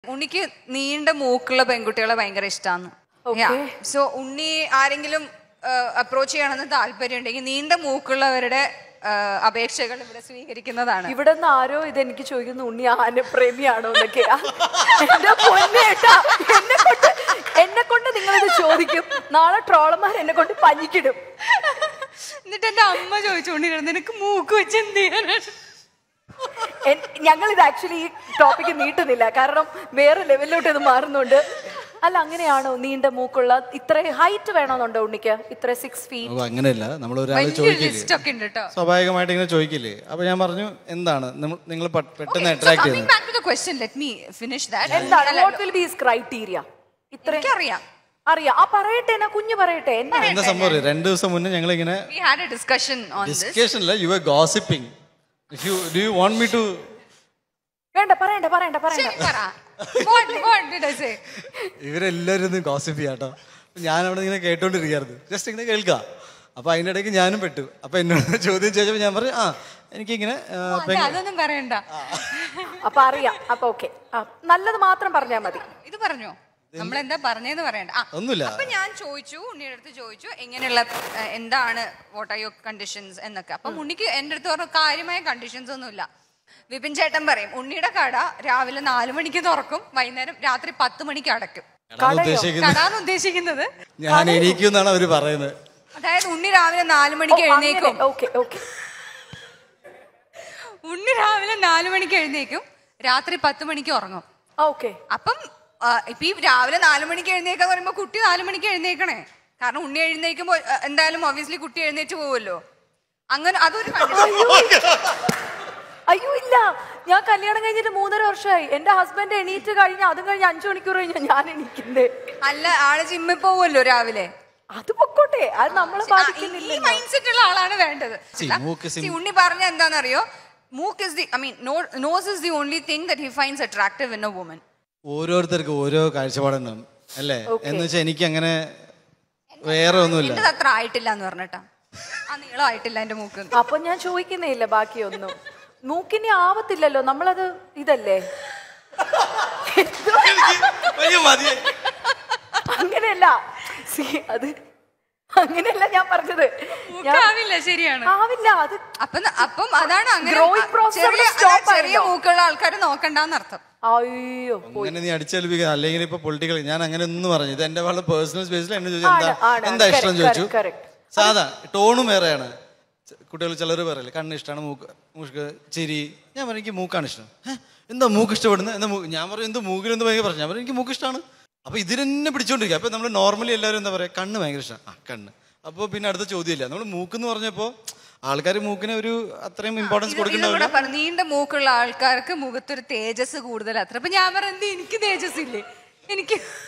ഉണ്ണിക്ക് നീണ്ട മൂക്കുള്ള പെൺകുട്ടികളെ ഭയങ്കര ഇഷ്ടമാണ് Okay. സോ ഉണ്ണി ആരെങ്കിലും അപ്രോച്ച് ചെയ്യണമെന്ന് താല്പര്യം ഉണ്ടെങ്കിൽ നീണ്ട മൂക്കുള്ളവരുടെ ആ, അപേക്ഷകൾ ഇവിടെ സ്വീകരിക്കുന്നതാണ് ഇവിടെ നിന്ന് ആരോ ഇത് എനിക്ക് ചോദിക്കുന്നു ഉണ്ണി ആനപ്രേമിയാണോ എന്നൊക്കെ എന്റെ പൊന്നേട്ടാ എന്നെ കൊണ്ട് എന്നെ കൊണ്ട് നിങ്ങൾ ഇത് ചോദിക്കും നാളെ ട്രോളന്മാർ എന്നെ കൊണ്ട് പഞ്ഞിക്കിടും എന്നിട്ട് എന്റെ അമ്മ ചോദിച്ചു ഉണ്ണി നിനക്ക് മൂക്ക് വെച്ച് എന്ത് ചെയ്യാനാണ് ഞങ്ങൾ ഇത് ആക്ച്വലി ഈ ടോപ്പിക്ക് നീട്ടുന്നില്ല കാരണം വേറെ ലെവലിലോട്ട് ഇത് മാറുന്നുണ്ട് അല്ല അങ്ങനെയാണോ നീണ്ട മൂക്കുള്ള ഇത്ര ഹൈറ്റ് വേണമെന്നുണ്ടോ ഉണ്ണിക്ക് ഇത്ര സിക്സ് ഫീറ്റ് അപ്പൊ അങ്ങനെയല്ല നമ്മൾ ഒരാൾ വലിയ ചോദിക്കില്ലേ ലിസ്റ്റ് ഒക്കെ ഉണ്ട് കേട്ടോ സ്വാഭാവികമായിട്ട് ഇങ്ങനെ ചോദിക്കില്ലേ അപ്പൊ ഞാൻ പറഞ്ഞു എന്താണ് നിങ്ങൾ പെട്ടെന്ന് അട്രാക്ട് കമ്മിങ് ചെയ്യുന്നത് back to the question let me finish that എന്താണ് വാട്ട് വിൽ ബി ക്രൈറ്റീരിയ ഇത്ര എനിക്കറിയാം അറിയാം ആ പറയട്ടെ എന്നാ കുഞ്ഞു പറയട്ടെ എന്നാ എന്താ സംഭവം അറിയോ? രണ്ട് ദിവസം മുന്നേ ഞങ്ങൾ ഇങ്ങനെ we had a discussion on this ഡിസ്കഷനില്ല you are gossiping if you do you want me to വേണ്ട പറയണ്ട പറയണ്ട പറയണ്ട ശരി പറ what what did i say ഇവരെല്ലാവരും ഒന്ന് ഗോസിപ്പ് ചെയ്യാട്ടോ ഞാൻ അവിടെ ഇങ്ങനെ കേട്ടോണ്ടിരിക്കുകയായിരുന്നു ജസ്റ്റ് ഇങ്ങനെ കേൾക്കുക അപ്പൊ അതിൻ്റെ ഇടയ്ക്ക് ഞാനും പെട്ടു അപ്പൊ എന്നോട് ചോദ്യം ചോദിച്ചപ്പോൾ ഞാൻ പറഞ്ഞു ആ എനിക്കിങ്ങനെ ആ, അതെ, പെങ്ങ- അതൊന്നും പറയണ്ട അപ്പൊ അറിയാം അപ്പൊ ഓക്കെ നല്ലത് മാത്രം പറഞ്ഞാൽ മതി ഇത് പറഞ്ഞോ നമ്മൾ എന്താ പറഞ്ഞേന്ന് പറയണ്ട ആ, ഒന്നുമില്ല. അപ്പൊ ഞാൻ ചോദിച്ചു ഉണ്ണിയുടെ അടുത്ത് ചോദിച്ചു എങ്ങനെയുള്ള ഏഹ്, എന്താണ് വാട്ട് ആർ യുവർ കണ്ടീഷൻസ് എന്നൊക്കെ അപ്പൊ ഉണ്ണിക്ക് എന്റെ അടുത്ത് പറഞ്ഞ കാര്യമായ കണ്ടീഷൻസ് ഒന്നുമില്ല വിപിൻ ചേട്ടൻ പറയും ഉണ്ണിയുടെ കട രാവിലെ നാലു മണിക്ക് തുറക്കും വൈകുന്നേരം രാത്രി പത്ത് മണിക്ക് അടയ്ക്കും അതാണ് ഉദ്ദേശിക്കുന്നത് കടാന്ന് ഉദ്ദേശിക്കുന്നത് ഞാൻ എണീക്കുമെന്നാണ് അവര് പറയുന്നത് അതായത് ഉണ്ണി രാവിലെ നാലു മണിക്ക് എഴുന്നേക്കും ഓക്കെ ഓക്കെ ഉണ്ണി രാവിലെ നാലു മണിക്ക് എഴുന്നേക്കും രാത്രി പത്ത് മണിക്ക് ഉറങ്ങും ഓക്കെ അപ്പം ആ, ഇപ്പൊ ഈ രാവിലെ നാലു മണിക്ക് എഴുന്നേക്കാന്ന് പറയുമ്പോ കുട്ടി നാലു മണിക്ക് എഴുന്നേക്കണേ കാരണം ഉണ്ണി എഴുന്നേക്കുമ്പോ ആ, എന്തായാലും ഒബ്വിയസ്ലി കുട്ടി എഴുന്നേറ്റ് പോവുമല്ലോ അങ്ങനെ അതൊരു condition. അയ്യോ ഇല്ല ഞാൻ കല്യാണം കഴിഞ്ഞിട്ട് മൂന്നര വർഷമായി എന്റെ ഹസ്ബൻഡ് എണീറ്റ് കഴിഞ്ഞ് അതും കഴിഞ്ഞ് അഞ്ചു മണിക്കൂർ കഴിഞ്ഞ ഞാൻ എണീക്കുന്നേ അല്ല ആള് ജിമ്മിൽ പോവുമല്ലോ രാവിലെ അത് പൊക്കോട്ടെ അത് നമ്മളെ ആ, ഈ- ഈ ബാധിക്കുന്നില്ല മൈൻഡ് സെറ്റ് ഉള്ള ആളാണ് വേണ്ടത് See, മൂക്ക് sim- See, ഉണ്ണി പറഞ്ഞ എന്താണെന്നറിയോ മൂക്ക് is the I mean nose is the only thing that he finds attractive in a woman ഓരോരുത്തർക്കും ഓരോ കാഴ്ചപ്പാടുണ്ടാവും അല്ലേ എന്ന് വെച്ചാൽ എനിക്ക് അങ്ങനെ വേറെ ഒന്നുമില്ല എന്റെ അത്ര ആയിട്ടില്ല എന്ന് പറഞ്ഞിട്ടാ ആ നീളം ആയിട്ടില്ല എന്റെ മൂക്ക് അപ്പൊ ഞാൻ ചോദിക്കുന്നേ ഇല്ല ബാക്കിയൊന്നും മൂക്കിനി ആവത്തില്ലല്ലോ നമ്മളത് ഇതല്ലേ അയ്യോ, മതിയായി. അങ്ങനെയല്ല See, അത് അങ്ങനെയല്ല ഞാൻ പറഞ്ഞത് ഞാൻ ആവില്ല ശരിയാണ് ആവില്ല അത് അപ്പം അപ്പം അതാണ് അങ്ങനെ Growing process ചെറിയ അവിടെ stop അതായത് ചെറിയ ആയല്ലോ. മൂക്കുള്ള ആൾക്കാർ നോക്കണ്ടെന്ന് അർത്ഥം അയ്യോ അങ്ങനെ നീ അടിച്ചേൽപ്പിക്കുക അല്ലെങ്കിൽ ഇപ്പൊ പൊളിറ്റിക്കൽ ഞാൻ അങ്ങനെ ഒന്നും പറഞ്ഞു ഇത് എന്റെ വളരെ പേഴ്സണൽ സ്പേസിൽ എന്നെ ചോദിച്ചു എന്താ ആണ്, ആണ്. എന്താ ഇഷ്ടം Correct, ചോദിച്ചു correct, correct. സാധാ ടോണും വേറെയാണ് കുട്ടികൾ ചിലർ പറയല്ലേ കണ്ണ് ഇഷ്ടമാണ് മൂക്ക് മൂക്ക് ചിരി ഞാൻ പറയും എനിക്ക് മൂക്കാണ് ഇഷ്ടം "ഹേ, എന്താ മൂക്ക് ഇഷ്ടപ്പെടുന്നത് എന്താ മൂക്ക് ഞാൻ പറയും എന്ത് മൂക്കിൽ എന്ത് ഭയങ്കര പ്രശ്നം ഞാൻ പറയും എനിക്ക് മൂക്ക് ഇഷ്ടമാണ് അപ്പൊ ഇതിനെന്നെ പിടിച്ചോണ്ടിരിക്കുക അപ്പൊ നമ്മൾ നോർമലി എല്ലാവരും എന്താ പറയാ കണ്ണ് ഭയങ്കര ഇഷ്ടമാണ് ആ കണ്ണ് അപ്പോൾ പിന്നെ അടുത്ത ചോദ്യമില്ല നമ്മൾ മൂക്ക് എന്ന് പറഞ്ഞപ്പോൾ ആൾക്കാർ മൂക്കിന് ഒരു അത്രയും ഇമ്പോർട്ടൻസ് ഇത് ഇതും കൊടുക്കുന്നുണ്ടാവില്ല കൂടെ പറഞ്ഞു നീണ്ട മൂക്കുള്ള ആൾക്കാർക്ക് മുഖത്തൊരു തേജസ് കൂടുതൽ അത്ര അപ്പൊ ഞാൻ പറഞ്ഞത് എനിക്ക് തേജസ് ഇല്ലേ എനിക്ക്